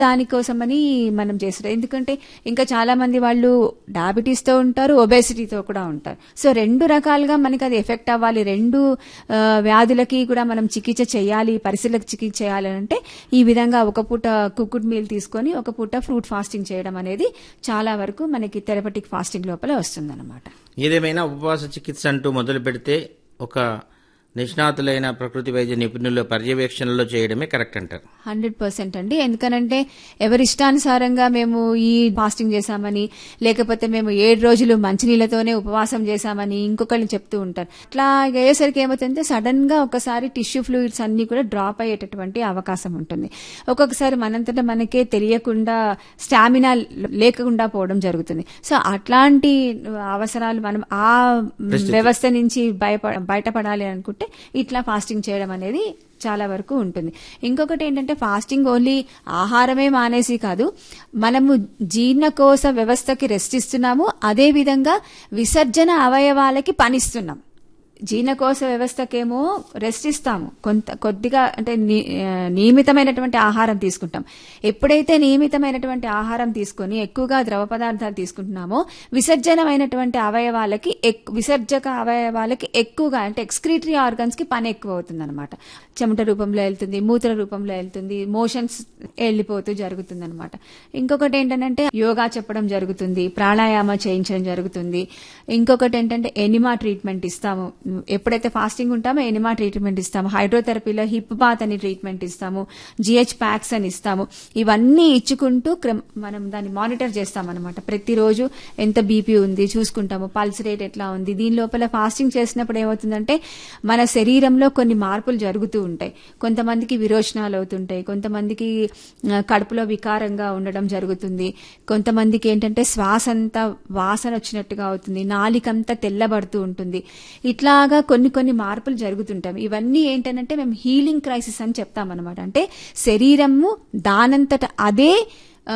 దానికోసమని మనం చేస్తారు ఎందుకంటే ఇంకా చాలా మంది వాళ్ళు డయాబెటీస్ తో ఉంటారు ఒబేసిటీతో కూడా ఉంటారు సో రెండు రకాలుగా మనకి అది ఎఫెక్ట్ అవ్వాలి రెండు ఆ, వ్యాధులకి కూడా మనం చికిత్స చేయాలి పరిస్థితులకు చికిత్స చేయాలి అంటే ఈ విధంగా ఒక పూట కుక్కుడ్ మీల్ తీసుకొని ఒక పూట ఫ్రూట్ ఫాస్టింగ్ చేయడం అనేది చాలా వరకు మనకి థెరపటిక్ ఫాస్టింగ్ లోపల వస్తుందన్నమాట ఏదేమైనా ఉపవాస చికిత్స అంటూ మొదలు పెడితే ఒక నిష్ణాతులైన ప్రకృతి వైద్య నిపుణుల పర్యవేక్షణలో చేయడమే కరెక్ట్ అంటారు హండ్రెడ్ పర్సెంట్ అండి ఎందుకనంటే ఎవరి ఇష్టానుసారంగా మేము ఈ ఫాస్టింగ్ చేశామని లేకపోతే మేము ఏడు రోజులు మంచినీళ్ళతోనే ఉపవాసం చేశామని ఇంకొకళ్ళు చెప్తూ ఉంటారు అట్లా అయ్యేసరికి ఏమవుతుందంటే సడన్ గా ఒకసారి టిష్యూ ఫ్లూయిడ్స్ అన్ని కూడా డ్రాప్ అయ్యేటటువంటి అవకాశం ఉంటుంది ఒక్కొక్కసారి మనంతటా మనకే తెలియకుండా స్టామినా లేకుండా పోవడం జరుగుతుంది సో అట్లాంటి అవసరాలు మనం ఆ వ్యవస్థ నుంచి భయప బయటపడాలి అనుకుంటే ఇట్లా ఫాస్టింగ్ చేయడం అనేది చాలా వరకు ఉంటుంది ఇంకొకటి ఏంటంటే ఫాస్టింగ్ ఓన్లీ ఆహారమే మానేసి కాదు మనము జీర్ణకోశ వ్యవస్థకి రెస్ట్ ఇస్తున్నాము అదే విధంగా విసర్జన అవయవాలకి పనిస్తున్నాం జీర్ణకోశ వ్యవస్థకేమో రెస్ట్ ఇస్తాము కొంత కొద్దిగా అంటే ని- ఆ, నియమితమైనటువంటి ఆహారం తీసుకుంటాం ఎప్పుడైతే నియమితమైనటువంటి ఆహారం తీసుకొని ఎక్కువగా ద్రవ పదార్థాలు తీసుకుంటున్నామో విసర్జనమైనటువంటి అవయవాలకి ఎక్- విసర్జక అవయవాలకి ఎక్కువగా అంటే ఎక్స్క్రీటరీ ఆర్గన్స్ కి పని ఎక్కువ అవుతుంది అనమాట చెమట రూపంలో వెళ్తుంది మూత్ర రూపంలో వెళ్తుంది మోషన్స్ వెళ్ళిపోతూ జరుగుతుంది అనమాట ఇంకొకటి ఏంటంటే యోగా చెప్పడం జరుగుతుంది ప్రాణాయామ చేయించడం జరుగుతుంది ఇంకొకటి ఏంటంటే ఎనిమా ట్రీట్మెంట్ ఇస్తాము ఎప్పుడైతే ఫాస్టింగ్ ఉంటామో ఎనిమా ట్రీట్మెంట్ ఇస్తాము హైడ్రోథెరపీలో హిప్ బాత్ అని ట్రీట్మెంట్ ఇస్తాము జిహెచ్ ప్యాక్స్ అని ఇస్తాము ఇవన్నీ ఇచ్చుకుంటూ క్రమ- మనం దాన్ని మానిటర్ చేస్తాం అనమాట ప్రతిరోజు ఎంత బీపీ ఉంది చూసుకుంటాము పల్స్ రేట్ ఎట్లా ఉంది దీని లోపల ఫాస్టింగ్ చేసినప్పుడు ఏమవుతుందంటే మన శరీరంలో కొన్ని మార్పులు జరుగుతూ ఉంటాయి కొంతమందికి విరోచనాలు అవుతుంటాయి కొంతమందికి ఆ, కడుపులో వికారంగా ఉండడం జరుగుతుంది కొంతమందికి ఏంటంటే శ్వాస అంతా వాసన వచ్చినట్టుగా అవుతుంది నాలికంతా తెల్లబడుతూ ఉంటుంది ఇట్లాగా కొన్ని కొన్ని మార్పులు జరుగుతుంటాయి ఇవన్నీ ఏంటంటే మేము హీలింగ్ క్రైసిస్ అని చెప్తామన్నమాట అంటే శరీరము దానంతట అదే ఆ,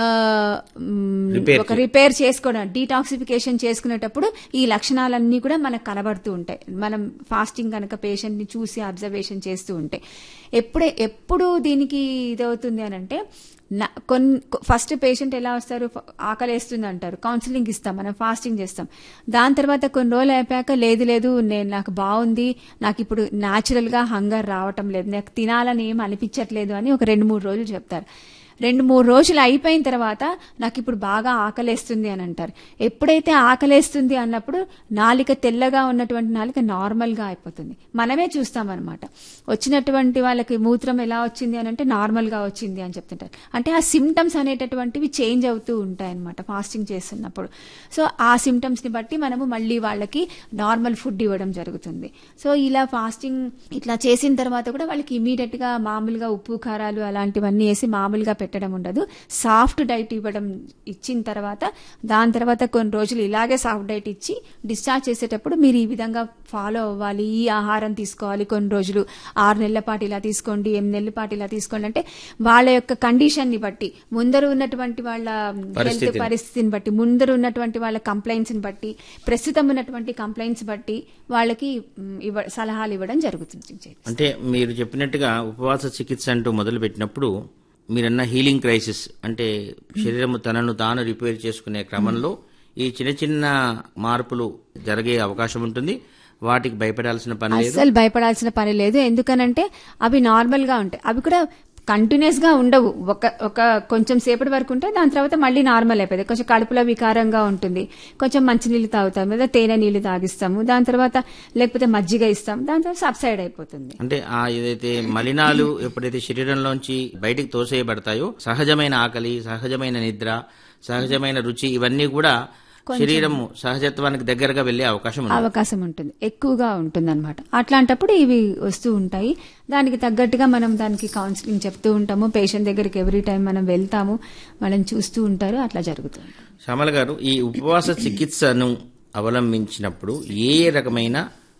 మ్, Repair ఒక రిపేర్ చేసుకోవడం డీటాక్సిఫికేషన్ చేసుకునేటప్పుడు ఈ లక్షణాలన్నీ కూడా మనకు కనబడుతూ ఉంటాయి మనం ఫాస్టింగ్ కనుక పేషెంట్ ని చూసి అబ్జర్వేషన్ చేస్తూ ఉంటే ఎప్పుడే ఎప్పుడు దీనికి ఇదవుతుంది అని అంటే నా- కొన్ని ఫస్ట్ పేషెంట్ ఎలా వస్తారు ఫ- ఆకలేస్తుంది అంటారు కౌన్సిలింగ్ ఇస్తాం మనం ఫాస్టింగ్ చేస్తాం దాని తర్వాత కొన్ని రోజులు అయిపోయాక లేదు లేదు నేను నాకు బాగుంది నాకు ఇప్పుడు న్యాచురల్ గా హంగర్ రావటం లేదు నాకు తినాలని ఏం అనిపించట్లేదు అని ఒక రెండు మూడు రోజులు చెప్తారు రెండు మూడు రోజులు అయిపోయిన తర్వాత నాకు ఇప్పుడు బాగా ఆకలేస్తుంది అని అంటారు ఎప్పుడైతే ఆకలేస్తుంది అన్నప్పుడు నాలిక తెల్లగా ఉన్నటువంటి నాలిక నార్మల్ గా అయిపోతుంది మనమే చూస్తామన్నమాట వచ్చినటువంటి వాళ్ళకి మూత్రం ఎలా వచ్చింది అని అంటే నార్మల్ గా వచ్చింది అని చెప్తుంటారు అంటే ఆ సిమ్టమ్స్ అనేటటువంటివి చేంజ్ అవుతూ ఉంటాయి అనమాట ఫాస్టింగ్ చేస్తున్నప్పుడు సో ఆ సిమ్టమ్స్ ని బట్టి మనము మళ్ళీ వాళ్ళకి నార్మల్ ఫుడ్ ఇవ్వడం జరుగుతుంది సో ఇలా ఫాస్టింగ్ ఇట్లా చేసిన తర్వాత కూడా వాళ్ళకి ఇమీడియట్ గా మామూలుగా ఉప్పు కారాలు అలాంటివన్నీ వేసి మామూలుగా పెట్టడం ఉండదు సాఫ్ట్ డైట్ ఇవ్వడం ఇచ్చిన తర్వాత దాని తర్వాత కొన్ని రోజులు ఇలాగే సాఫ్ట్ డైట్ ఇచ్చి డిశ్చార్జ్ చేసేటప్పుడు మీరు ఈ విధంగా ఫాలో అవ్వాలి ఈ ఆహారం తీసుకోవాలి కొన్ని రోజులు ఆరు నెలల పాటు ఇలా తీసుకోండి ఎనిమిది నెలల పాటు ఇలా తీసుకోండి అంటే వాళ్ళ యొక్క కండిషన్ ని బట్టి ముందర ఉన్నటువంటి వాళ్ళ హెల్త్ పరిస్థితిని. పరిస్థితిని బట్టి ముందర ఉన్నటువంటి వాళ్ళ కంప్లైంట్స్ ని బట్టి ప్రస్తుతం ఉన్నటువంటి కంప్లైంట్స్ బట్టి వాళ్ళకి మ్, ఇవ్వ సలహాలు ఇవ్వడం జరుగుతుంది అంటే మీరు చెప్పినట్టుగా ఉపవాస చికిత్స అంటూ మొదలు పెట్టినప్పుడు మీరన్న హీలింగ్ క్రైసిస్ అంటే శరీరము తనను తాను రిపేర్ చేసుకునే క్రమంలో ఈ చిన్న చిన్న మార్పులు జరిగే అవకాశం ఉంటుంది వాటికి భయపడాల్సిన పని లేదు అస్సలు భయపడాల్సిన పని లేదు ఎందుకనంటే అవి నార్మల్ గా ఉంటాయి అవి కూడా కంటిన్యూస్ గా ఉండవు ఒక ఒక కొంచెం సేపటి వరకు ఉంటే దాని తర్వాత మళ్ళీ నార్మల్ అయిపోయింది కొంచెం కడుపులో వికారంగా ఉంటుంది కొంచెం మంచినీళ్ళు తాగుతాం లేదా తేనె నీళ్లు తాగిస్తాము దాని తర్వాత లేకపోతే మజ్జిగ ఇస్తాం దాని తర్వాత సబ్సైడ్ అయిపోతుంది అంటే ఆ ఏదైతే మలినాలు ఎప్పుడైతే శరీరంలోంచి బయటికి తోసేయబడతాయో సహజమైన ఆకలి సహజమైన నిద్ర సహజమైన రుచి ఇవన్నీ కూడా శరీరము సహజత్వానికి దగ్గరగా వెళ్లే అవకాశం ఉంది అవకాశం ఉంటుంది ఎక్కువగా ఉంటుంది అనమాట అట్లాంటప్పుడు ఇవి వస్తూ ఉంటాయి దానికి తగ్గట్టుగా మనం దానికి కౌన్సిలింగ్ చెప్తూ ఉంటాము పేషెంట్ దగ్గరికి ఎవ్రీ టైం మనం వెళ్తాము వాళ్ళని చూస్తూ ఉంటారు అట్లా జరుగుతుంది శ్యామల గారు ఈ ఉపవాస చికిత్సను అవలంబించినప్పుడు ఏ ఏ రకమైన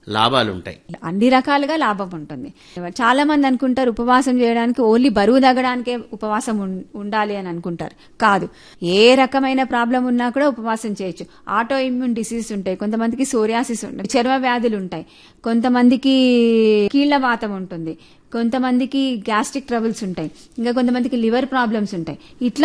లాభాలు ఉంటాయి అన్ని రకాలుగా లాభం ఉంటుంది చాలా మంది అనుకుంటారు ఉపవాసం చేయడానికి ఓన్లీ బరువు తగ్గడానికే ఉపవాసం ఉం- ఉండాలి అని అనుకుంటారు కాదు ఏ రకమైన ప్రాబ్లం ఉన్నా కూడా ఉపవాసం చేయొచ్చు ఆటో ఇమ్యూన్ డిసీజ్ ఉంటాయి కొంతమందికి సోరియాసిస్ ఉంటాయి చర్మ వ్యాధులు ఉంటాయి కొంతమందికి కీళ్ల వాతం ఉంటుంది కొంతమందికి గ్యాస్ట్రిక్ ట్రబుల్స్ ఉంటాయి ఇంకా కొంతమందికి లివర్ ప్రాబ్లమ్స్ ఉంటాయి ఇట్లా